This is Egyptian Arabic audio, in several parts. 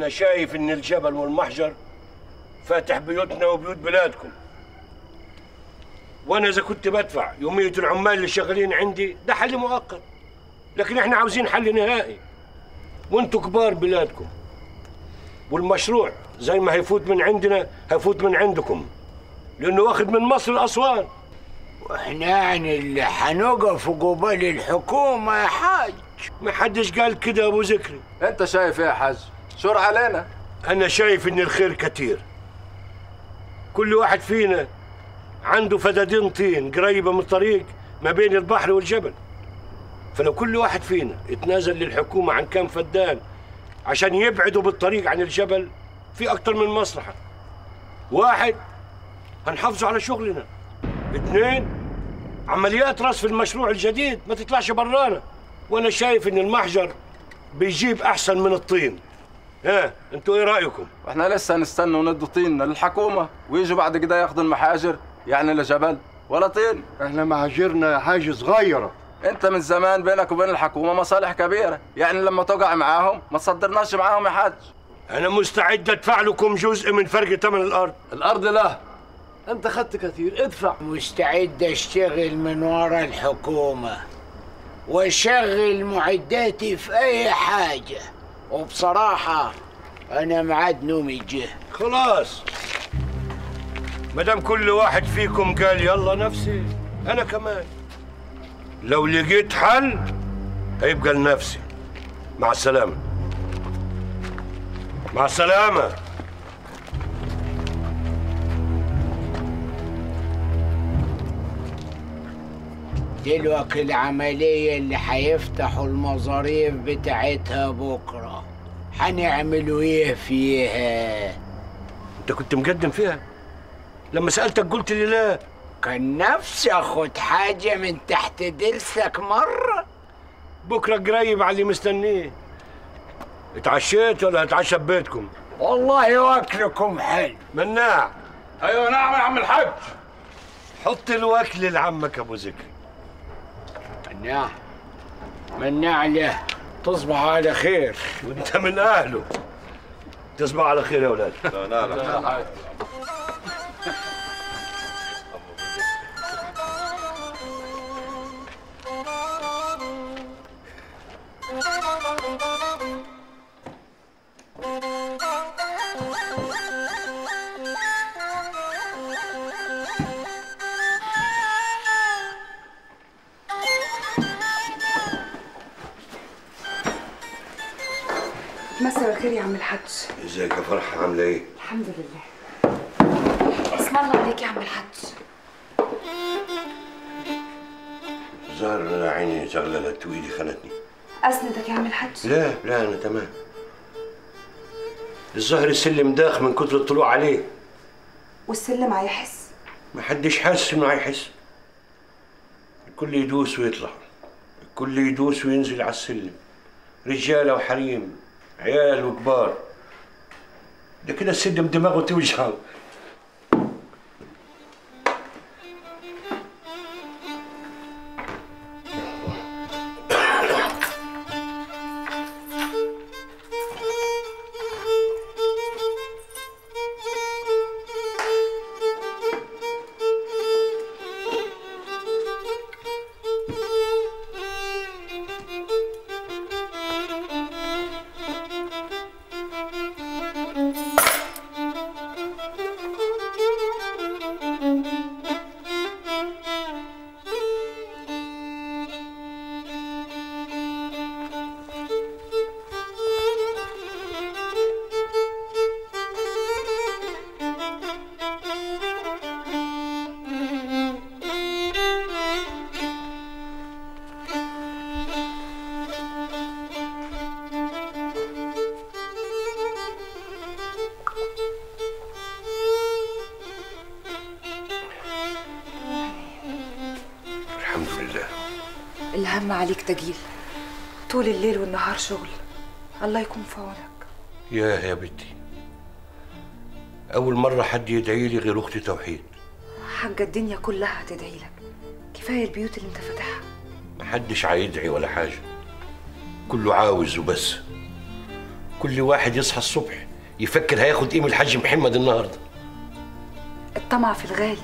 أنا شايف إن الجبل والمحجر فاتح بيوتنا وبيوت بلادكم وأنا إذا كنت بدفع يومية العمال اللي شغالين عندي ده حل مؤقت لكن إحنا عاوزين حل نهائي وأنتوا كبار بلادكم والمشروع زي ما هيفوت من عندنا هيفوت من عندكم لأنه واخد من مصر لأسوان واحنا يعني اللي حنقف قبال الحكومة يا حاج ما حدش قال كده يا أبو ذكري انت شايف ايه يا حاج شور علينا أنا شايف إن الخير كتير كل واحد فينا عنده فدادين طين قريبة من الطريق ما بين البحر والجبل فلو كل واحد فينا اتنازل للحكومة عن كام فدان عشان يبعدوا بالطريق عن الجبل في أكتر من مصلحة واحد هنحافظوا على شغلنا اثنين عمليات رصف المشروع الجديد ما تطلعش برانا وانا شايف ان المحجر بيجيب احسن من الطين ها انتوا ايه رايكم واحنا لسه نستنى وندوا طيننا للحكومة ويجوا بعد كده ياخدوا المحاجر يعني لا جبل ولا طين احنا مهاجرنا حاجة صغيرة انت من زمان بينك وبين الحكومة مصالح كبيرة يعني لما تقع معاهم ما تصدرناش معاهم يا حاج انا مستعد ادفع لكم جزء من فرق ثمن الارض الارض لا انت خدت كثير ادفع مستعد اشتغل من ورا الحكومة واشغل معداتي في اي حاجة وبصراحة انا معاد نومي جه خلاص ما دام كل واحد فيكم قال يلا نفسي انا كمان لو لقيت حل هيبقى لنفسي مع السلامه مع السلامه دلوقتي العملية اللي هيفتحوا المظاريف بتاعتها بكرة هنعملوا ايه فيها؟ انت كنت مقدم فيها لما سالتك قلت لي لا كان نفسي اخد حاجة من تحت دلسك مرة بكره قريب على اللي مستنيه اتعشيت ولا هتعشى ببيتكم والله واكلكم حلو مناع ايوه نعم يا عم الحاج حط الوكل لعمك ابو ذكري مناع مناع له تصبح على خير وانت من اهله تصبح على خير يا اولاد مساء الخير يا عم الحاج ازيك يا فرحه عامله ايه الحمد لله اسم الله عليك يا عم الحاج ظهر عيني زغللت وايدي خانتني اسندك يا عم الحاج لا لا انا تمام الظهر السلم داخ من كتر الطلوع عليه والسلم هيحس ما حدش حاسس انه هيحس الكل يدوس ويطلع الكل يدوس وينزل على السلم رجاله وحريم عيال وكبار ده كده السلم دماغه توجعه الحمد لله الهم عليك تجيل طول الليل والنهار شغل الله يكون في عونك يا يا بنتي أول مرة حد يدعي لي غير أختي توحيد حاجة الدنيا كلها هتدعي لك كفاية البيوت اللي انت فاتحها محدش هيدعي ولا حاجة كله عاوز وبس كل واحد يصحى الصبح يفكر هياخد ايه من الحاج محمد النهارده الطمع في الغالي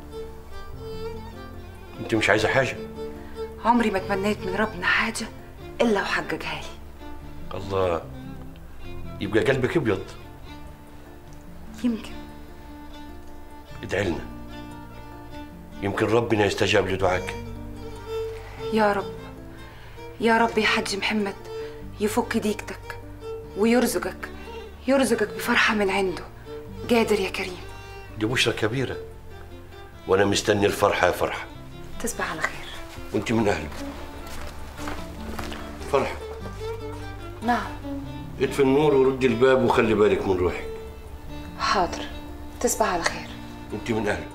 انت مش عايزه حاجه عمري ما تمنيت من ربنا حاجة إلا وحققها لي الله يبقى قلبك ابيض يمكن ادعي لنا يمكن ربنا يستجاب لدعاك يا رب يا رب يا حاج محمد يفك ديكتك ويرزقك يرزقك بفرحة من عنده قادر يا كريم دي بشرة كبيرة وانا مستني الفرحة يا فرحة تصبح على خير وانت من اهله فرحة نعم اطفي النور وردي الباب وخلي بالك من روحك حاضر تصبح على خير انت من اهله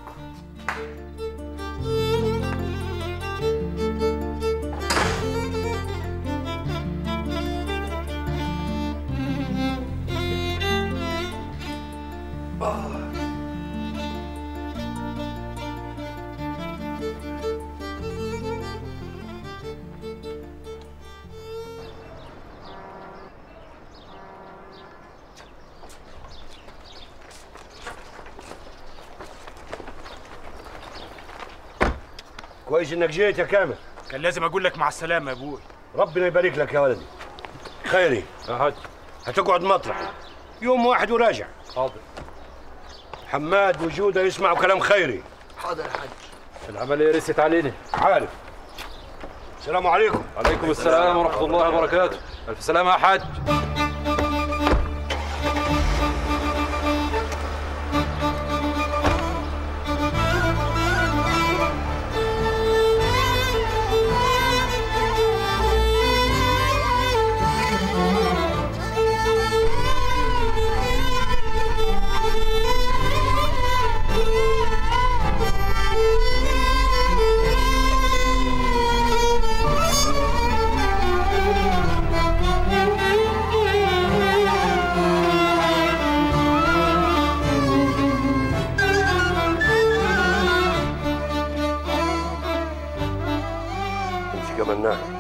كويس انك جيت يا كامل كان لازم اقول لك مع السلامه يا ابوي ربنا يبارك لك يا ولدي خيري اهد هتقعد مطرح يوم واحد وراجع حاضر حماد وجوده يسمعوا كلام خيري العمليه رست علينا عارف السلام عليكم عليكم السلام ورحمه الله وبركاته الف سلامه يا حاج امسك يا مناع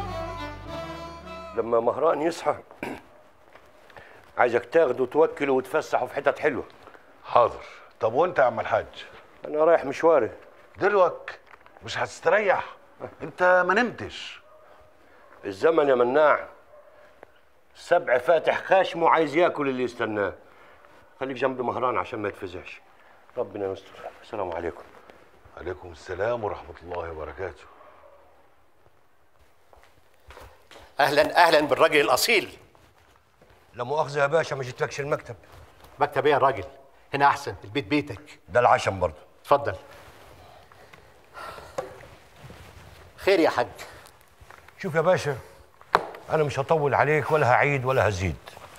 لما مهران يصحى عايزك تاخده وتوكله وتفسحه في حتت حلوه حاضر طب وانت يا عم الحاج انا رايح مشواري دلوك مش هتستريح انت ما نمتش الزمن يا مناع سبع فاتح خاشمه عايز ياكل اللي يستناه خليك جنب مهران عشان ما يتفزعش ربنا يستر السلام عليكم عليكم السلام ورحمه الله وبركاته اهلا اهلا بالراجل الاصيل لا مؤاخذه يا باشا ما جيتلكش المكتب مكتب ايه يا راجل هنا احسن البيت بيتك ده العشم برضه اتفضل خير يا حاج شوف يا باشا انا مش هطول عليك ولا هعيد ولا هزيد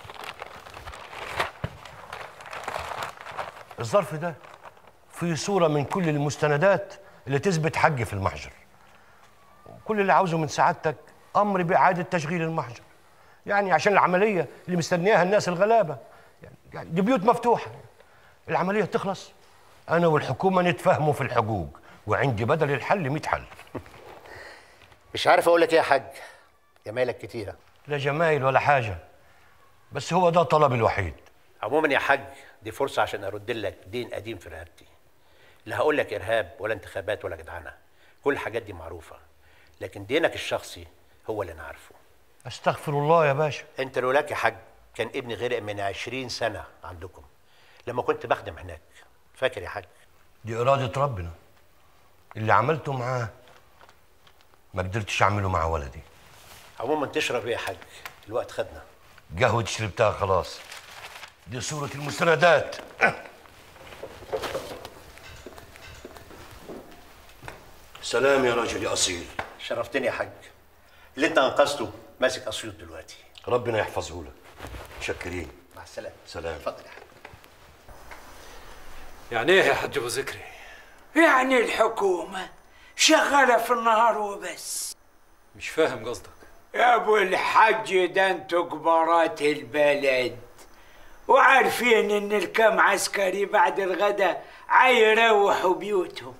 الظرف ده فيه صورة من كل المستندات اللي تثبت حقي في المحجر كل اللي عاوزه من سعادتك أمر بإعادة تشغيل المحجر يعني عشان العملية اللي مستنياها الناس الغلابة يعني- يعني دي بيوت مفتوحة العملية تخلص أنا والحكومة نتفاهموا في الحقوق وعندي بدل الحل 100 حل مش عارف اقول لك ايه يا حاج جمالك كتيره لا جمايل ولا حاجة بس هو ده طلبي الوحيد عموما يا حاج دي فرصه عشان ارد لك دين قديم في رقبتي لا هقول لك ارهاب ولا انتخابات ولا جدعنه كل الحاجات دي معروفه لكن دينك الشخصي هو اللي انا عارفه استغفر الله يا باشا انت لولاك يا حاج كان ابني غرق من عشرين سنه عندكم لما كنت بخدم هناك فاكر يا حاج دي إرادة ربنا اللي عملته معاه ما قدرتش أعمله مع ولدي عموما تشرب ايه يا حاج الوقت خدنا قهوة شربتها خلاص دي صورة المستندات سلام يا راجل يا أصيل شرفتني يا حاج اللي انت انقذته ماسك اسيوط دلوقتي ربنا يحفظه لك شكرين مع السلامه سلام اتفضل يا حاج يعني ايه يا حاج ابو ذكري يعني الحكومة شغالة في النهار وبس مش فاهم قصدك يا ابو الحج ده انتوا كبارات البلد وعارفين ان الكام عسكري بعد الغداء عيروحوا بيوتهم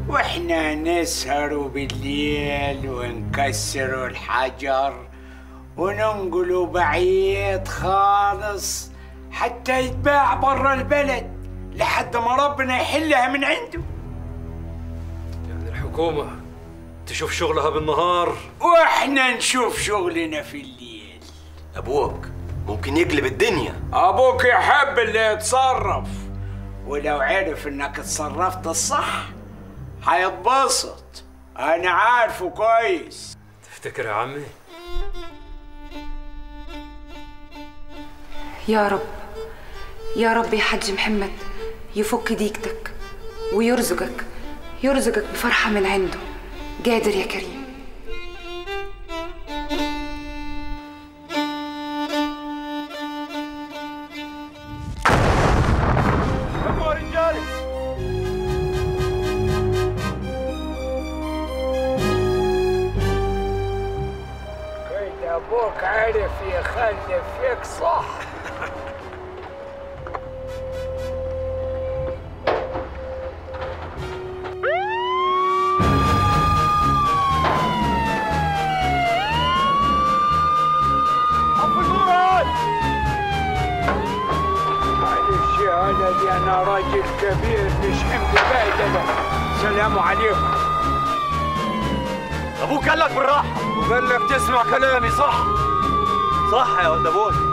واحنا نسهروا بالليل ونكسروا الحجر وننقله بعيد خالص حتى يتباع برا البلد لحد ما ربنا يحلها من عنده يعني الحكومة تشوف شغلها بالنهار واحنا نشوف شغلنا في الليل ابوك ممكن يقلب الدنيا ابوك يحب اللي يتصرف ولو عرف انك اتصرفت الصح هيتبسط انا عارفه كويس تفتكر يا عمي يا رب يا رب يا حج محمد يفك ضيقتك ويرزقك يرزقك بفرحة من عنده قادر يا كريم يا رجالي كده ابوك عرف يخلف فيك صح معلش يا ولدي انا راجل كبير مش حمل بهدله سلام عليكم ابوك قال لك بالراحه وقال لك تسمع كلامي صح صح يا ولد ابوي